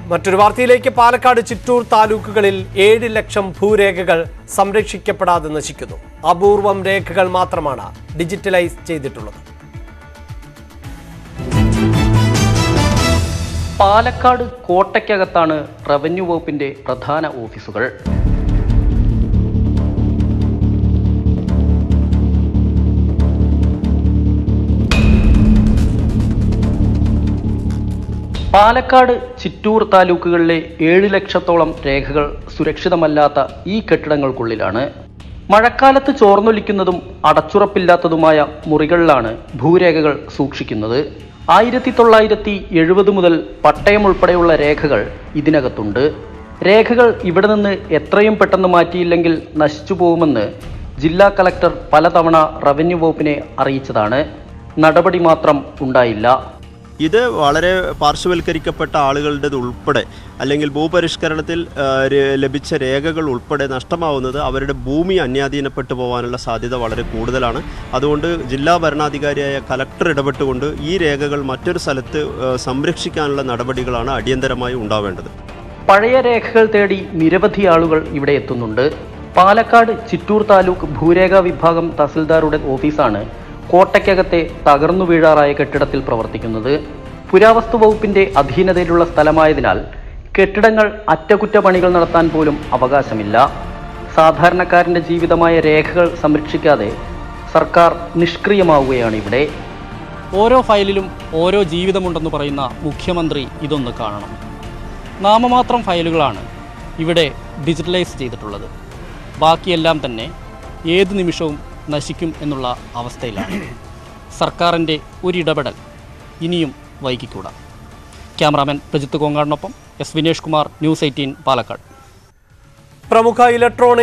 മറ്റൊരു വാർത്തയിലേക്ക് പാലക്കാട് ചിറ്റൂർ താലൂക്കുകളിൽ ഏഴ് ലക്ഷം ഭൂരേഖകൾ സംരക്ഷിക്കപ്പെടാതെ നശിക്കുന്നു അപൂർവം രേഖകൾ മാത്രമാണ് ഡിജിറ്റലൈസ് ചെയ്തിട്ടുള്ളത് പാലക്കാട് കോട്ടയ്ക്കകത്താണ് റവന്യൂ വകുപ്പിന്റെ പ്രധാന ഓഫീസുകൾ പാലക്കാട് ചിറ്റൂർ താലൂക്കുകളിലെ ഏഴ് ലക്ഷത്തോളം രേഖകൾ സുരക്ഷിതമല്ലാത്ത ഈ കെട്ടിടങ്ങൾക്കുള്ളിലാണ് മഴക്കാലത്ത് ചോർന്നൊലിക്കുന്നതും അടച്ചുറപ്പില്ലാത്തതുമായ മുറികളിലാണ് ഭൂരേഖകൾ സൂക്ഷിക്കുന്നത് ആയിരത്തി തൊള്ളായിരത്തി എഴുപത് മുതൽ പട്ടയം ഉൾപ്പെടെയുള്ള രേഖകൾ ഇതിനകത്തുണ്ട് രേഖകൾ ഇവിടെ നിന്ന് എത്രയും പെട്ടെന്ന് മാറ്റിയില്ലെങ്കിൽ നശിച്ചു പോകുമെന്ന് ജില്ലാ കലക്ടർ പലതവണ റവന്യൂ വകുപ്പിനെ അറിയിച്ചതാണ് നടപടി മാത്രം ഉണ്ടായില്ല ഇത് വളരെ പാർശ്വവൽക്കരിക്കപ്പെട്ട ആളുകളുടേത് ഉൾപ്പെടെ അല്ലെങ്കിൽ ഭൂപരിഷ്കരണത്തിൽ ആ, ര- ലഭിച്ച രേഖകൾ ഉൾപ്പെടെ നഷ്ടമാവുന്നത് അവരുടെ ഭൂമി അന്യാധീനപ്പെട്ടു പോകാനുള്ള സാധ്യത വളരെ കൂടുതലാണ് അതുകൊണ്ട് ജില്ലാ ഭരണാധികാരിയായ കലക്ടർ ഇടപെട്ടുകൊണ്ട് ഈ രേഖകൾ മറ്റൊരു സ്ഥലത്ത് ആ, സംരക്ഷിക്കാനുള്ള നടപടികളാണ് അടിയന്തരമായി ഉണ്ടാവേണ്ടത് പഴയ രേഖകൾ തേടി നിരവധി ആളുകൾ ഇവിടെ എത്തുന്നുണ്ട് പാലക്കാട് ചിറ്റൂർ താലൂക്ക് ഭൂരേഖാ വിഭാഗം തഹസിൽദാരുടെ ഓഫീസാണ് കോട്ടയ്ക്കകത്തെ തകർന്നു വീഴാറായ കെട്ടിടത്തിൽ പ്രവർത്തിക്കുന്നത് പുരാവസ്തു വകുപ്പിന്റെ അധീനതയിലുള്ള സ്ഥലമായതിനാൽ കെട്ടിടങ്ങൾ അറ്റകുറ്റപ്പണികൾ നടത്താൻ പോലും അവകാശമില്ല സാധാരണക്കാരന്റെ ജീവിതമായ രേഖകൾ സംരക്ഷിക്കാതെ സർക്കാർ നിഷ്ക്രിയമാവുകയാണ് ഇവിടെ ഓരോ ഫയലിലും ഓരോ ജീവിതമുണ്ടെന്ന് പറയുന്ന മുഖ്യമന്ത്രി ഇതൊന്ന് കാണണം നാമമാത്രം ഫയലുകളാണ് ഇവിടെ ഡിജിറ്റലൈസ് ചെയ്തിട്ടുള്ളത് ബാക്കിയെല്ലാം തന്നെ ഏത് നിമിഷവും നശിക്കും എന്നുള്ള അവസ്ഥയിലാണ് സർക്കാരിൻ്റെ ഒരിടപെടൽ ഇനിയും വൈകിക്കൂടാ ക്യാമറാമാൻ പ്രജിത്ത് കോങ്ങാടിനൊപ്പം S Vinesh Kumar News Eighteen Palakkad പ്രമുഖ ഇലക്ട്രോണിക്